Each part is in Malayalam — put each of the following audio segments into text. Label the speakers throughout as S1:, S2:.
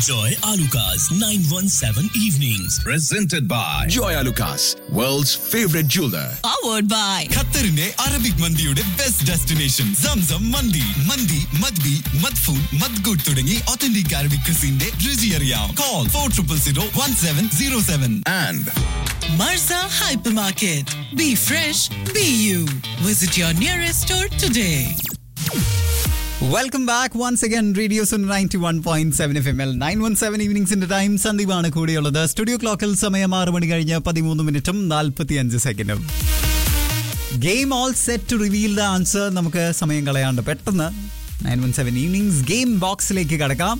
S1: Enjoy Alucard's 917 evenings.
S2: Presented by Joy Lucas, world's favorite jeweler.
S3: powered by
S4: ഖത്തറിന്റെ അറബിക് മന്തിയുടെ ബെസ്റ്റ് ഡെസ്റ്റിനേഷൻ സംസം മന്തി മന്തി മദ്ബി മദ്ഫൂൺ മദ്ഗുഡ് തുടങ്ങി ഒത്തന്റിക് അറബിക് ക്രിസിന്റെ രുചി അറിയാം call for triple zero one seven zero seven
S2: And
S3: Marza Hypermarket. Be fresh, be you. Visit your nearest store today.
S5: Welcome back once again radio സുൻ ninety one point seven F M L nine one seven ഈവനിങ്സിന്റെ ടൈം സന്ദീപാണ് കൂടിയുള്ളത് സ്റ്റുഡിയോ ക്ലോക്കിൽ സമയം ആറ് മണി കഴിഞ്ഞ് പതിമൂന്ന് മിനിറ്റും നാൽപ്പത്തി അഞ്ച് സെക്കൻഡും game all set to reveal the answer നമുക്ക് സമയം കളയാണ്ട് പെട്ടെന്ന് nine one seven evenings game ബോക്സിലേക്ക് കടക്കാം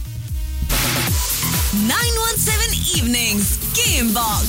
S3: 917 Evenings Game Box.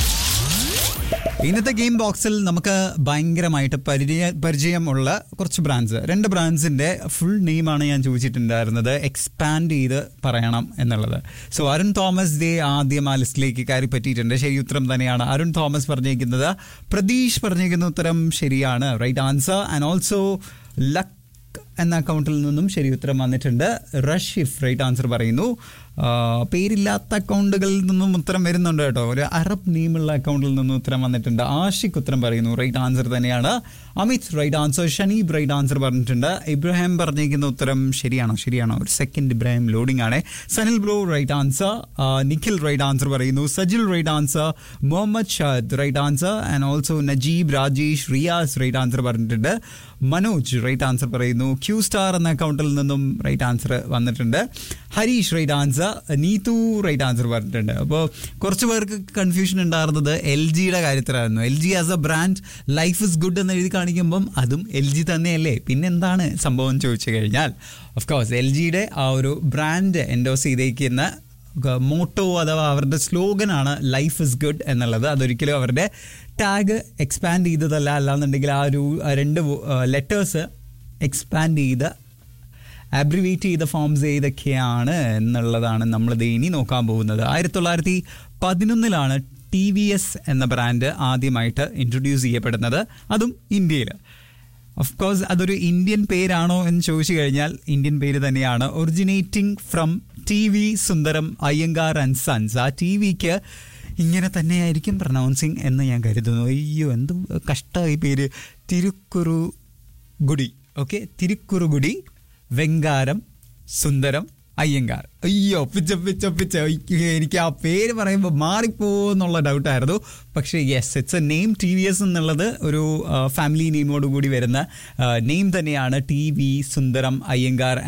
S5: ഇന്നത്തെ ഗെയിം ബോക്സിൽ നമുക്ക് ഭയങ്കരമായിട്ട് പരിചയ പരിചയമുള്ള കുറച്ച് ബ്രാൻഡ്സ് രണ്ട് ബ്രാൻഡ്സിന്റെ ഫുൾ നെയിമാണ് ഞാൻ ചോദിച്ചിട്ടുണ്ടായിരുന്നത് എക്സ്പാൻഡ് ചെയ്ത് പറയണം എന്നുള്ളത് സോ അരുൺ തോമസ് ദേ ആദ്യം ആ ലിസ്റ്റിലേക്ക് കയറി പറ്റിയിട്ടുണ്ട് ശരി ഉത്തരം തന്നെയാണ് അരുൺ തോമസ് പറഞ്ഞിരിക്കുന്നത് പ്രതീഷ് പറഞ്ഞിരിക്കുന്ന ഉത്തരം ശരിയാണ് right answer and also luck എന്ന അക്കൗണ്ടിൽ നിന്നും ശരി ഉത്തരം വന്നിട്ടുണ്ട് റഷിഫ് റൈറ്റ് ആൻസർ പറയുന്നു ആ, പേരില്ലാത്ത അക്കൗണ്ടുകളിൽ നിന്നും ഉത്തരം വരുന്നുണ്ട് കേട്ടോ ഒരു അറബ് നെയിമുള്ള അക്കൗണ്ടിൽ നിന്നും ഉത്തരം വന്നിട്ടുണ്ട് ആഷിഖ് ഉത്തരം പറയുന്നു റൈറ്റ് ആൻസർ തന്നെയാണ് Amit right answer Shaneeb right answer പറഞ്ഞിട്ടുണ്ട് ഇബ്രാഹിം പറഞ്ഞിരിക്കുന്ന ഉത്തരം ശരിയാണോ ശരിയാണോ ഒരു സെക്കൻഡ് ഇബ്രാഹിം ലോഡിംഗ് ആണ് Sanil bro right answer Nikhil right answer പറയുന്നു Sajil right answer Muhammad Shad right answer and also Najeeb Rajesh Riyas right answer പറഞ്ഞിട്ടുണ്ട് മനോജ് റൈറ്റ് ആൻസർ പറയുന്നു ക്യൂ സ്റ്റാർ എന്ന അക്കൗണ്ടിൽ നിന്നും റൈറ്റ് ആൻസർ വന്നിട്ടുണ്ട് Harish right answer Neethu right answer പറഞ്ഞിട്ടുണ്ട് അപ്പോൾ കുറച്ച് പേർക്ക് കൺഫ്യൂഷൻ ഉണ്ടായിരുന്നത് എൽ ജിയുടെ കാര്യത്തിലായിരുന്നു L G as a brand life is good എന്ന് എഴുതി കാണിക്കുമ്പം അതും എൽ ജി തന്നെയല്ലേ പിന്നെന്താണ് സംഭവം ചോദിച്ചു കഴിഞ്ഞാൽ ഓഫ് കോഴ്സ് എൽ ജിയുടെ ആ ഒരു ബ്രാൻഡ് എൻഡോസ് ചെയ്തേക്കുന്ന മോട്ടോ അഥവാ അവരുടെ സ്ലോഗനാണ് ലൈഫ് ഇസ് ഗുഡ് എന്നുള്ളത് അതൊരിക്കലും അവരുടെ ടാഗ് എക്സ്പാൻഡ് ചെയ്തതല്ല അല്ലാന്നുണ്ടെങ്കിൽ ആ ഒരു ആ രണ്ട് ലെറ്റേഴ്സ് എക്സ്പാൻഡ് ചെയ്ത് അബ്രിവേറ്റ് ചെയ്ത ഫോംസ് ഏതൊക്കെയാണ് എന്നുള്ളതാണ് നമ്മൾ ഇത് ഇനി നോക്കാൻ പോകുന്നത് ആയിരത്തി തൊള്ളായിരത്തി പതിനൊന്നിലാണ് ടി വി എസ് എന്ന ബ്രാൻഡ് ആദ്യമായിട്ട് ഇൻട്രൊഡ്യൂസ് ചെയ്യപ്പെടുന്നത് അതും ഇന്ത്യയിൽ ഓഫ് കോഴ്സ് അതൊരു ഇന്ത്യൻ പേരാണോ എന്ന് ചോദിച്ചു കഴിഞ്ഞാൽ ഇന്ത്യൻ പേര് തന്നെയാണ് originating from T V Sundaram Iyengar and sons ആ ടി വിക്ക് ഇങ്ങനെ തന്നെയായിരിക്കും പ്രൊനൗൺസിങ് എന്ന് ഞാൻ കരുതുന്നു അയ്യോ എന്ത് കഷ്ടമായി പേര് തിരുക്കുറു ഗുടി ഓക്കെ തിരുക്കുറുകുടി വെങ്കാരം സുന്ദരം അയ്യങ്കാർ അയ്യോ ഒപ്പിച്ച ഒപ്പിച്ച ഒപ്പിച്ച അയ്യോ, എനിക്ക് ആ പേര് പറയുമ്പോൾ മാറിപ്പോന്നുള്ള ഡൗട്ടായിരുന്നു പക്ഷേ yes it's a name T V S എന്നുള്ളത് ഒരു ഫാമിലി നെയിമോട് കൂടി വരുന്ന നെയിം തന്നെയാണ് ടി വി സുന്ദരം അയ്യങ്കാർ